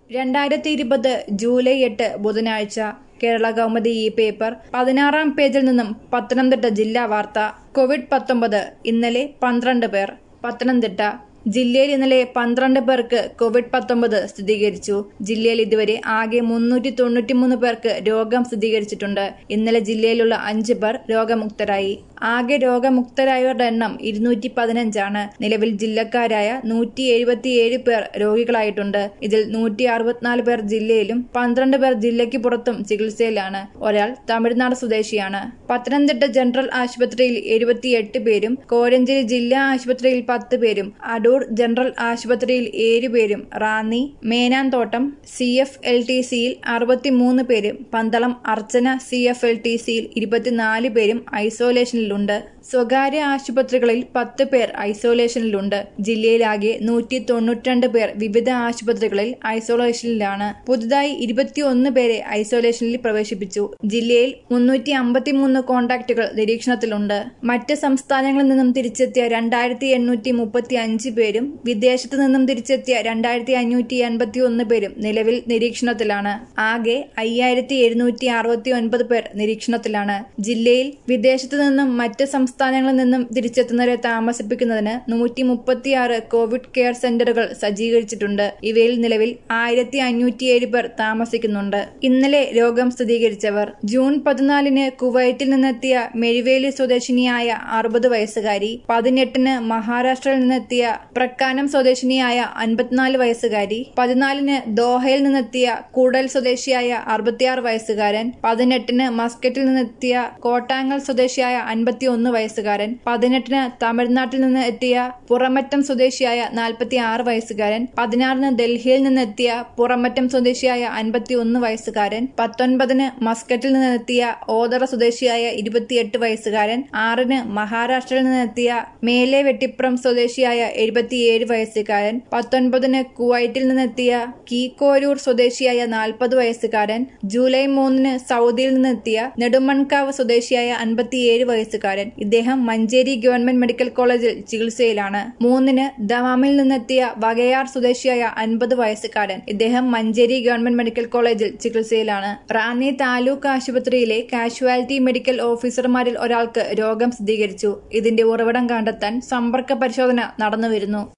രണ്ടായിരത്തി ഇരുപത് ജൂലൈ എട്ട് ബുധനാഴ്ച കേരള കൗമുദി ഈ പേപ്പർ പതിനാറാം പേജിൽ നിന്നും പത്തനംതിട്ട ജില്ലാ വാർത്ത കോവിഡ് പത്തൊമ്പത് ഇന്നലെ പന്ത്രണ്ട് പേർ പത്തനംതിട്ട ജില്ലയിൽ ഇന്നലെ പന്ത്രണ്ട് പേർക്ക് കോവിഡ് പത്തൊമ്പത് സ്ഥിരീകരിച്ചു ജില്ലയിൽ ഇതുവരെ ആകെ മുന്നൂറ്റി തൊണ്ണൂറ്റിമൂന്ന് പേർക്ക് രോഗം സ്ഥിരീകരിച്ചിട്ടുണ്ട് ഇന്നലെ ജില്ലയിലുള്ള അഞ്ച് പേർ രോഗമുക്തരായി ആകെ രോഗമുക്തരായവരുടെ എണ്ണം ഇരുന്നൂറ്റി പതിനഞ്ചാണ് നിലവിൽ ജില്ലക്കാരായ നൂറ്റി എഴുപത്തിയേഴ് പേർ രോഗികളായിട്ടുണ്ട് ഇതിൽ നൂറ്റി അറുപത്തിനാല് പേർ ജില്ലയിലും പന്ത്രണ്ട് പേർ ജില്ലയ്ക്ക് പുറത്തും ചികിത്സയിലാണ് ഒരാൾ തമിഴ്നാട് സ്വദേശിയാണ് പത്തനംതിട്ട ജനറൽ ആശുപത്രിയിൽ എഴുപത്തിയെട്ട് പേരും കോഴഞ്ചേരി ജില്ലാ ആശുപത്രിയിൽ പത്ത് പേരും അടൂർ ജനറൽ ആശുപത്രിയിൽ ഏഴുപേരും Ranni Menanthottam C F L T സിയിൽ അറുപത്തിമൂന്ന് പേരും Pandalam Archana C F L T സിയിൽ ഇരുപത്തിനാല് പേരും ഐസോലേഷനിലുണ്ട് സ്വകാര്യ ആശുപത്രികളിൽ പത്ത് പേർ ഐസോലേഷനിലുണ്ട് ജില്ലയിലാകെ നൂറ്റി തൊണ്ണൂറ്റിരണ്ട് പേർ വിവിധ ആശുപത്രികളിൽ ഐസോലേഷനിലാണ് പുതുതായി ഇരുപത്തിയൊന്ന് പേരെ ഐസോലേഷനിൽ പ്രവേശിപ്പിച്ചു ജില്ലയിൽ മുന്നൂറ്റി അമ്പത്തിമൂന്ന് കോണ്ടാക്റ്റുകൾ നിരീക്ഷണത്തിലുണ്ട് മറ്റ് സംസ്ഥാനങ്ങളിൽ നിന്നും തിരിച്ചെത്തിയ രണ്ടായിരത്തി എണ്ണൂറ്റി മുപ്പത്തി അഞ്ച് പേരും വിദേശത്ത് നിന്നും തിരിച്ചെത്തിയ രണ്ടായിരത്തി അഞ്ഞൂറ്റി എൺപത്തി ഒന്ന് പേരും നിലവിൽ നിരീക്ഷണത്തിലാണ് ആകെ അയ്യായിരത്തി എഴുന്നൂറ്റി അറുപത്തി ഒൻപത് പേർ നിരീക്ഷണത്തിലാണ് ജില്ലയിൽ വിദേശത്ത് നിന്നും മറ്റ് സംസ്ഥാനങ്ങളിൽ നിന്നും തിരിച്ചെത്തുന്നവരെ താമസിപ്പിക്കുന്നതിന് നൂറ്റി മുപ്പത്തിയാറ് കോവിഡ് കെയർ സെന്ററുകൾ സജ്ജീകരിച്ചിട്ടുണ്ട് ഇവയിൽ നിലവിൽ ആയിരത്തി അഞ്ഞൂറ്റിയേഴ് പേർ താമസിക്കുന്നുണ്ട് ഇന്നലെ രോഗം സ്ഥിരീകരിച്ചവർ ജൂൺ പതിനാലിന് കുവൈറ്റിൽ നിന്നെത്തിയ മെഴിവേലി സ്വദേശിനിയായ അറുപത് വയസ്സുകാരി പതിനെട്ടിന് മഹാരാഷ്ട്രയിൽ നിന്നെത്തിയ പ്രക്കാനം സ്വദേശിനിയായ അൻപത്തിനാല് വയസ്സുകാരി പതിനാലിന് ദോഹയിൽ നിന്നെത്തിയ കൂടൽ സ്വദേശിയായ അറുപത്തിയാറ് വയസ്സുകാരൻ പതിനെട്ടിന് മസ്കറ്റിൽ നിന്നെത്തിയ കോട്ടാങ്ങൽ സ്വദേശിയായ അൻപത്തി ഒന്ന് വയസ്സുകാരൻ പതിനെട്ടിന് തമിഴ്നാട്ടിൽ നിന്ന് എത്തിയ പുറമറ്റം സ്വദേശിയായ നാൽപ്പത്തി ആറ് വയസ്സുകാരൻ പതിനാറിന് ഡൽഹിയിൽ നിന്നെത്തിയ പുറമറ്റം സ്വദേശിയായ അൻപത്തി ഒന്ന് വയസ്സുകാരൻ പത്തൊൻപതിന് മസ്കറ്റിൽ നിന്നെത്തിയ ഓതറ സ്വദേശിയായ ഇരുപത്തിയെട്ട് വയസ്സുകാരൻ ആറിന് മഹാരാഷ്ട്രയിൽ നിന്നെത്തിയ മേലെ വെട്ടിപ്പുറം സ്വദേശിയായ എഴുപത്തിയേഴ് വയസ്സുകാരൻ പത്തൊൻപതിന് കുവൈറ്റിൽ നിന്നെത്തിയ കീക്കോരൂർ സ്വദേശിയായ നാൽപ്പത് വയസ്സുകാരൻ ജൂലൈ മൂന്നിന് സൗദിയിൽ നിന്നെത്തിയ നെടുമൺകാവ് സ്വദേശിയായ അൻപത്തിയേഴ് വയസ്സുകാരൻ ഇദ്ദേഹം മഞ്ചേരി ഗവൺമെന്റ് മെഡിക്കൽ കോളേജിൽ ചികിത്സയിലാണ് മൂന്നിന് ദമാമിൽ നിന്നെത്തിയ വകയാർ സ്വദേശിയായ അൻപത് വയസ്സുകാരൻ ഇദ്ദേഹം മഞ്ചേരി ഗവൺമെന്റ് മെഡിക്കൽ കോളേജിൽ ചികിത്സയിലാണ് റാന്നി താലൂക്ക് ആശുപത്രിയിലെ കാഷ്വാലിറ്റി മെഡിക്കൽ ഓഫീസർമാരിൽ ഒരാൾക്ക് രോഗം സ്ഥിരീകരിച്ചു ഇതിന്റെ ഉറവിടം കണ്ടെത്താൻ സമ്പർക്ക പരിശോധന നടന്നുവരുന്നു